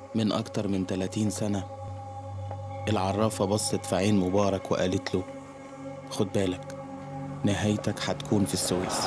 من أكتر من 30 سنة العرافة بصت في عين مبارك وقالت له خد بالك نهايتك هتكون في السويس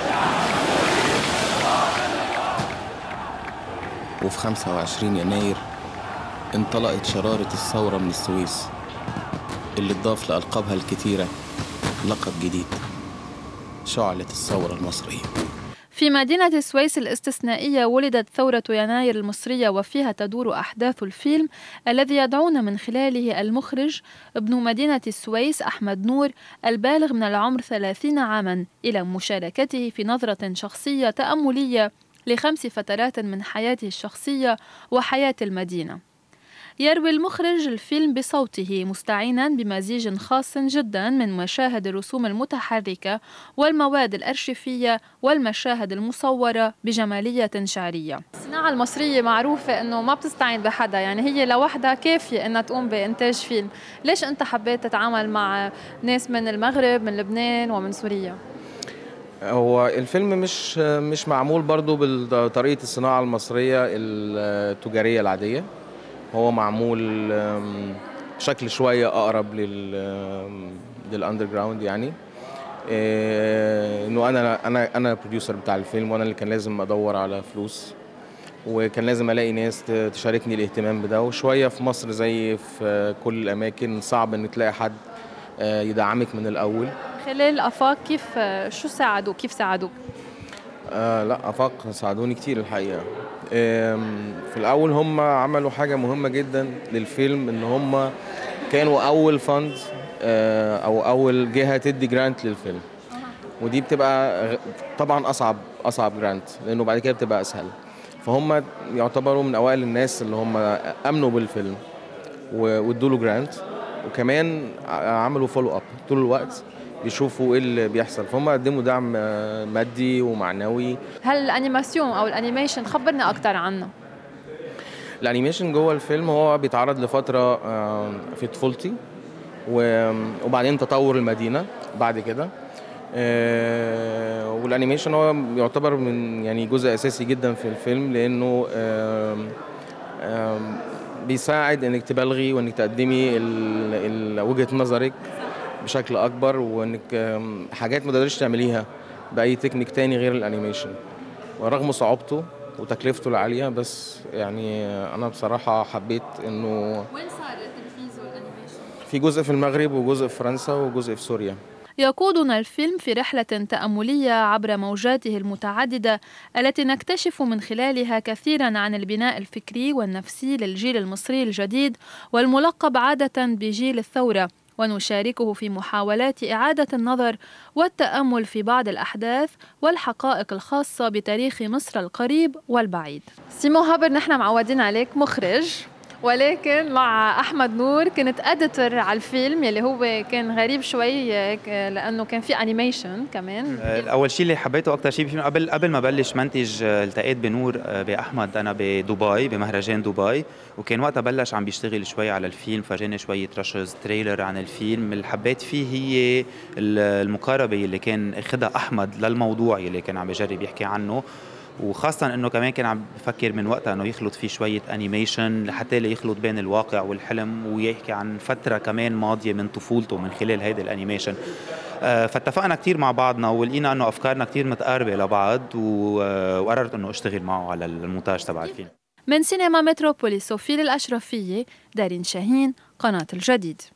وفي 25 يناير انطلقت شرارة الثورة من السويس اللي اتضاف لألقابها الكتيرة لقب جديد شعلة الثورة المصرية في مدينة السويس الاستثنائية ولدت ثورة يناير المصرية وفيها تدور أحداث الفيلم الذي يدعون من خلاله المخرج ابن مدينة السويس أحمد نور البالغ من العمر ثلاثين عاما إلى مشاركته في نظرة شخصية تأملية لخمس فترات من حياته الشخصية وحياة المدينة يروي المخرج الفيلم بصوته مستعينا بمزيج خاص جدا من مشاهد الرسوم المتحركة والمواد الأرشيفية والمشاهد المصورة بجمالية شعرية الصناعة المصرية معروفة أنه ما بتستعين بحدا يعني هي لوحدها كافية أنها تقوم بإنتاج فيلم ليش أنت حبيت تتعامل مع ناس من المغرب من لبنان ومن سوريا؟ هو الفيلم مش مش معمول برضو بطريقة الصناعة المصرية التجارية العادية هو معمول بشكل شويه اقرب لل للاندر جراوند يعني انه انا انا انا البروديوسر بتاع الفيلم وانا اللي كان لازم ادور على فلوس وكان لازم الاقي ناس تشاركني الاهتمام بده وشويه في مصر زي في كل الاماكن صعب ان تلاقي حد يدعمك من الاول خلال افاق كيف شو ساعدوك كيف ساعدوك آه لا افاق ساعدوني كتير الحقيقه في الاول هم عملوا حاجه مهمه جدا للفيلم ان هم كانوا اول فند او اول جهه تدي جرانت للفيلم ودي بتبقى طبعا اصعب اصعب جرانت لانه بعد كده بتبقى اسهل فهم يعتبروا من اوائل الناس اللي هم امنوا بالفيلم وادوا له جرانت وكمان عملوا فولو اب طول الوقت بيشوفوا ايه اللي بيحصل فهم قدموا دعم مادي ومعنوي هل الانيماسيون او الانيميشن خبرنا اكثر عنه الانيميشن جوه الفيلم هو بيتعرض لفتره في طفولتي وبعدين تطور المدينه بعد كده والانيميشن هو يعتبر من يعني جزء اساسي جدا في الفيلم لانه بيساعد انك تبالغي وانك تقدمي وجهه نظرك بشكل اكبر وانك حاجات ما تقدريش تعمليها باي تكنيك تاني غير الانيميشن ورغم صعوبته وتكلفته العاليه بس يعني انا بصراحه حبيت انه وين صار تنفيذه الانيميشن في جزء في المغرب وجزء في فرنسا وجزء في سوريا يقودنا الفيلم في رحلة تأملية عبر موجاته المتعددة التي نكتشف من خلالها كثيرا عن البناء الفكري والنفسي للجيل المصري الجديد والملقب عادة بجيل الثورة ونشاركه في محاولات إعادة النظر والتأمل في بعض الأحداث والحقائق الخاصة بتاريخ مصر القريب والبعيد سيمو هابر نحن معودين عليك مخرج ولكن مع احمد نور كنت اديتور على الفيلم يلي هو كان غريب شوي لانه كان في انيميشن كمان اول شيء اللي حبيته اكثر شيء قبل قبل ما بلش منتج التقيت بنور باحمد انا بدبي بمهرجان دبي وكان وقتها بلش عم بيشتغل شوي على الفيلم فرجاني شويه رشز تريلر عن الفيلم اللي حبيت فيه هي المقاربه اللي كان اخذها احمد للموضوع اللي كان عم بجرب يحكي عنه وخاصة انه كمان كان عم بفكر من وقتها انه يخلط فيه شوية انيميشن لحتى يخلط بين الواقع والحلم ويحكي عن فترة كمان ماضية من طفولته من خلال هيدا الانيميشن آه فاتفقنا كثير مع بعضنا ولقينا انه افكارنا كثير متقاربة لبعض وقررت انه اشتغل معه على المونتاج تبع الفيلم من سينما متروبوليس وفيل الأشرفية دارين شاهين قناة الجديد